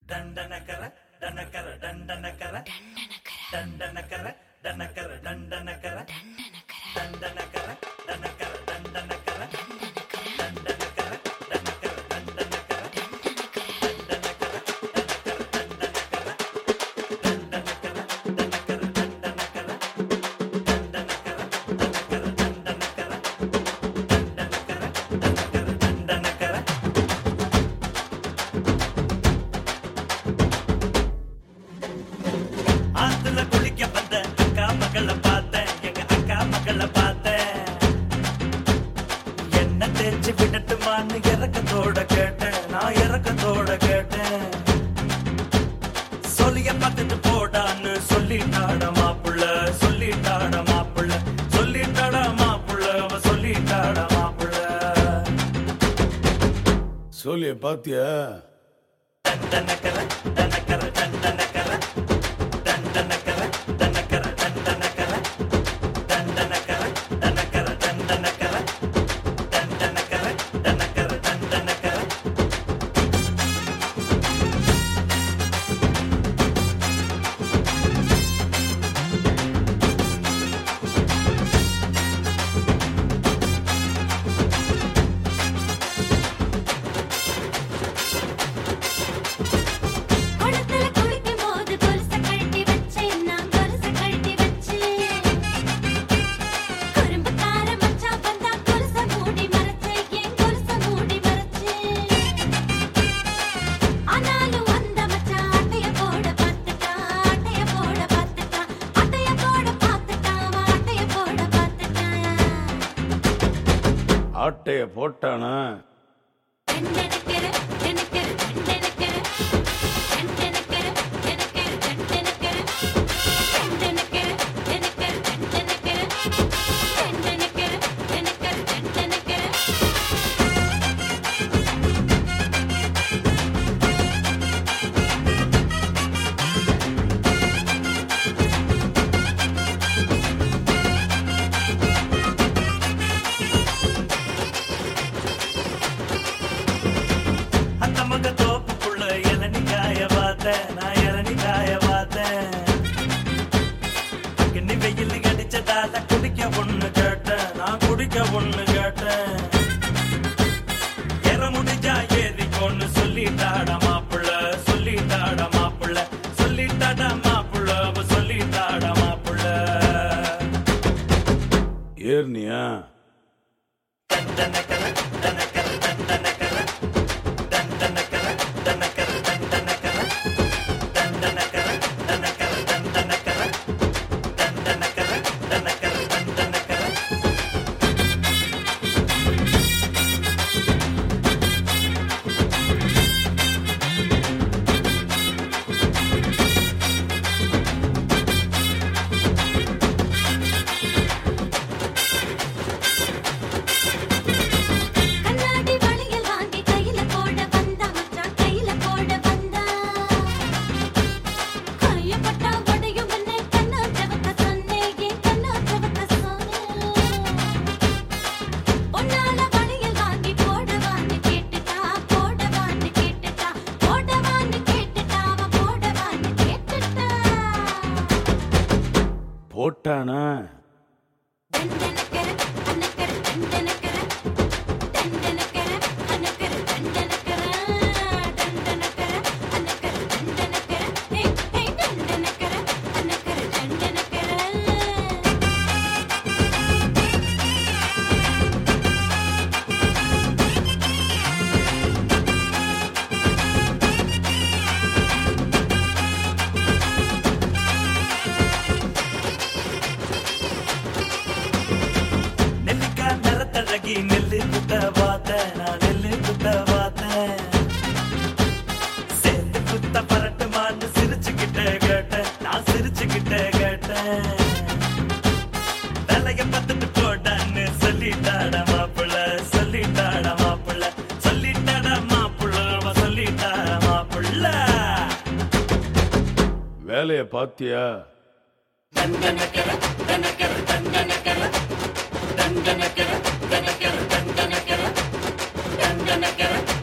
ದಂಡನಕರ ದನಕರ ದಂಡನಕರ ದಂಡನಕರ ದನಕರ ದಂಡನಕರ ದಂಡನಕರ ದನಕರ ದಂಡನಕರ ದಂಡನಕರ ದನಕರ ದಂಡನಕರ ஆத்துல குளிக்க வந்த அக்கா மகளை பார்த்தேன் எங்க அக்கா மகளை பார்த்தேன் என்ன தேய்ச்சி விடட்டுமான்னு இறக்கத்தோட கேட்டேன் நான் இறக்கத்தோட கேட்டேன் சொல்லிய பார்த்துட்டு போடான்னு சொல்லிட்டாட மாப்புள்ள சொல்லிட்டாட மாப்புள்ள சொல்லிட்டாட மாப்புள்ள அவ சொல்லிட்டாட மாப்புள்ள சொல்லிய பாத்தியா தண்டனக்கர தனக்கர தண்டனக்கர தண்டனக்கர தனக்கர தண்டனக்கர தண்டனக்கர தனக்கர தண்டனக்கர தண்டனக்கர தனக்கர தண்டனக்கர குளத்துல குளிக்கும் போது கொலுசை கழட்டி வச்சேன் நான் கொலுசை கழட்டி வச்சேன் குறும்புக்கார மச்சான் வந்தா கொலுசை மூடி மறைச்சேன் என் கொலுசை மூடி மறைச்சேன் ஆனாலும் அந்த மச்சான் அட்டைய போட பார்த்துட்டான் அட்டைய போட பார்த்துட்டான் அட்டைய போட பார்த்துட்டான் அவன் அட்டைய போட பார்த்துட்டான் ஆட்டைய போட்டானா தென்னெனக்கெர தெனக்கெர தென்னெனக்கெர தென்னெனக்கெர தெனக்கெர தென்னெனக்கெர தென்னெனக்கெர தெனக்கெர தென்னெனக்கெர தென்னெனக்கெர தெனக்கெர தென்னெனக்கெர அந்த மக தோப்புக்குள்ள இளநி காய பார்த்தேன் நான் இளநி காய பார்த்தேன் கிண்ணி வெயில் அடிச்சதால குடிக்க ஒண்ணு கேட்டேன் நான் குடிக்க ஒண்ணு கேட்டேன் ஏற முடிஞ்சா ஏறிக்கோன்னு சொல்லிட்டாட மாப்புள்ள சொல்லிட்டாட மாப்புள்ள சொல்லிட்டாட மாப்புள்ள அவ சொல்லிட்டாட மாப்புள்ள ஏர்னியா தண்டனக்கர தனக்கர தண்டனக்கர தண்டனக்கர தனக்கர தண்டனக்கர தண்டனக்கர தனக்கர தண்டனக்கர தண்டனக்கர தனக்கர தண்டனக்கர கண்ணாடி வளையல் வாங்கி கையில போட வந்தா மச்சான் கையில போட வந்தா கைய பட்டா உடையும் என்ன கண்ணா செவக்க சொன்னேன் என் கண்ணா செவக்க சொன்னேன் உன்னால வளையல் வாங்கி போடவான்னு கேட்டுட்டா போடவான்னு கேட்டுட்டா போடவான்னு கேட்டுட்டா அவன் போடவான்னு கேட்டுட்டா போட்டானா தண்டனக்கர அன்னக்கர தண்டனக்கர தண்டனக்கர அன்னக்கர தண்டனக்கர தண்டனக்கர அன்னக்கர தண்டனக்கர ஹே ஹே தண்டனக்கர அன்னக்கர தண்டனக்கர நெல்லிக்கா நிறத்தழகி நெல்லு குத்த பார்த்தேன் நான் நெல்லு குத்த பார்த்தேன் சேர்ந்து குத்த பரட்டுமான்னு சிரிச்சுக்கிட்டே கேட்டேன் நான் சிரிச்சுக்கிட்டே கேட்டேன் தலைய பார்த்துட்டு போடான்னு சொல்லிட்டாட மாப்பிள்ள சொல்லிட்டாட மாப்பிள்ள சொல்லிட்டாட மாப்பிள்ள அவ சொல்லிட்டாட மாப்பிள்ள வேலைய பாத்தியா தண்டனக்கர தனக்கர தண்டனக்கர தண்டனக்கர தனக்கர தண்டனக்கர தண்டனக்கர